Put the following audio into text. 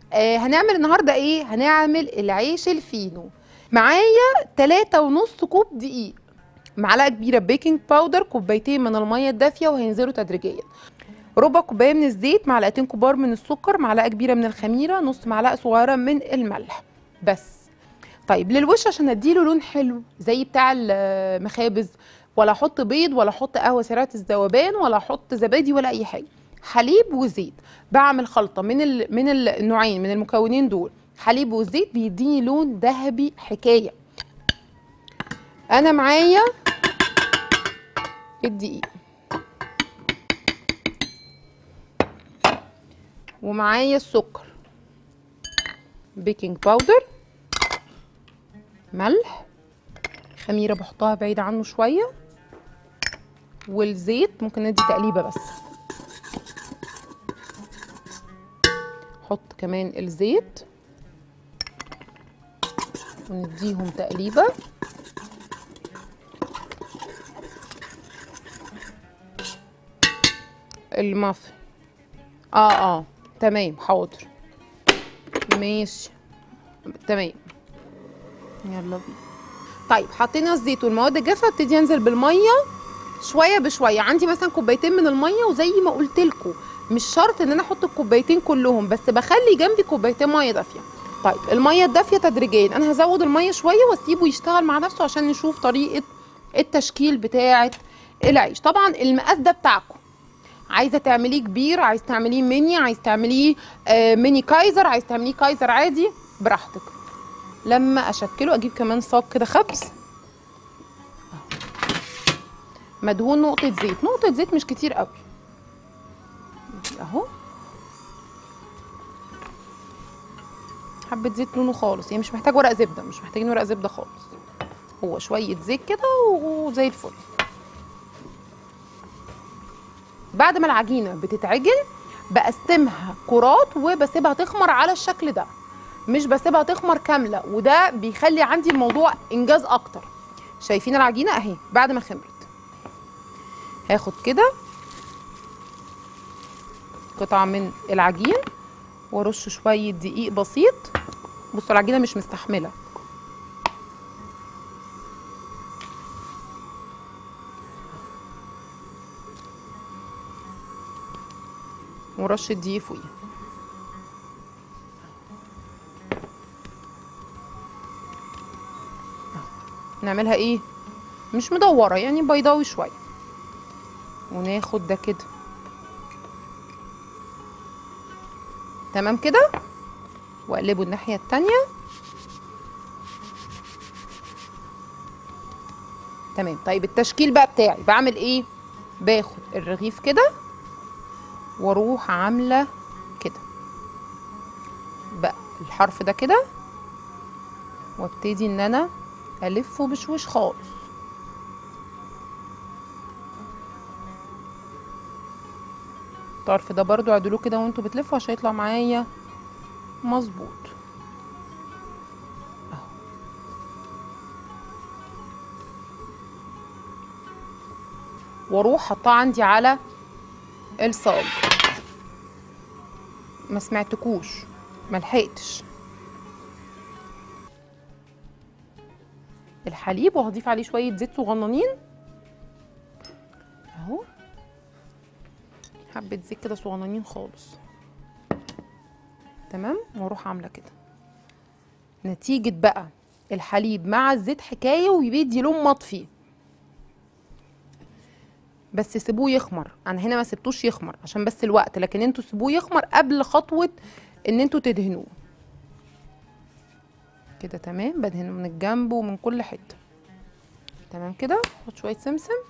آه هنعمل النهارده ايه هنعمل العيش الفينو معايا تلاتة ونص كوب دقيق معلقه كبيره بيكنج باودر كوبايتين من الميه الدافيه وهينزلوا تدريجيا ربع كوبايه من الزيت معلقتين كبار من السكر معلقه كبيره من الخميره نص معلقه صغيره من الملح بس طيب للوش عشان اديله لون حلو زي بتاع المخابز ولا احط بيض ولا احط قهوه سريعه الذوبان ولا احط زبادي ولا اي حاجه حليب وزيت بعمل خلطه من ال... من النوعين من المكونين دول حليب وزيت بيديني لون ذهبي حكايه انا معايا الدقيق ومعايا السكر بيكنج باودر ملح خميره بحطها بعيد عنه شويه والزيت ممكن ندي تقليبه بس حط كمان الزيت ونديهم تقليبه المافن اه اه تمام حاضر ماشي تمام يلا بينا طيب حطينا الزيت والمواد الجافه ابتدي انزل بالميه شويه بشويه عندي مثلا كوبايتين من الميه وزي ما قلت لكم مش شرط ان انا احط الكوبايتين كلهم بس بخلي جنبي كوبايتين ميه دافيه طيب الميه الدافيه تدريجيا انا هزود الميه شويه واسيبه يشتغل مع نفسه عشان نشوف طريقه التشكيل بتاعه العيش طبعا المقاس ده بتاعكم عايزه تعمليه كبير عايز تعمليه ميني عايز تعمليه آه ميني كايزر عايز تعمليه كايزر عادي براحتك لما اشكله اجيب كمان صاج كده خبز مدهون نقطه زيت نقطه زيت مش كتير قوي اهو حبه زيت لونه خالص يعني مش محتاج ورق زبده مش محتاجين ورق زبده خالص هو شويه زيت كده وزي الفل بعد ما العجينه بتتعجن بقسمها كرات وبسيبها تخمر على الشكل ده مش بسيبها تخمر كامله وده بيخلي عندي الموضوع انجاز اكتر شايفين العجينه اهي بعد ما خمرت هاخد كده قطعه من العجين وارش شويه دقيق بسيط بصوا العجينه مش مستحمله ورشه دقيق فوقيها نعملها ايه مش مدوره يعني بيضاوي شويه وناخد ده كده تمام كده واقلبه الناحيه التانية تمام طيب التشكيل بقى بتاعي بعمل ايه باخد الرغيف كده واروح عامله كده بقى الحرف ده كده وابتدي ان انا الفه بشويش خالص الطرف ده برضو اعدلوه كده وانتوا بتلفوا عشان يطلع معايا مظبوط واروح حطاه عندي على الصاج ما سمعتكوش ما لحقتش الحليب وهضيف عليه شويه زيت صغننين اهو حبه زيت كده صغننين خالص تمام واروح عامله كده نتيجه بقى الحليب مع الزيت حكايه وبيدي لون مطفي بس سيبوه يخمر انا هنا ما سبتوش يخمر عشان بس الوقت لكن انتوا سيبوه يخمر قبل خطوه ان انتوا تدهنوه كده تمام بدهنه من الجنب ومن كل حته تمام كده احط شويه سمسم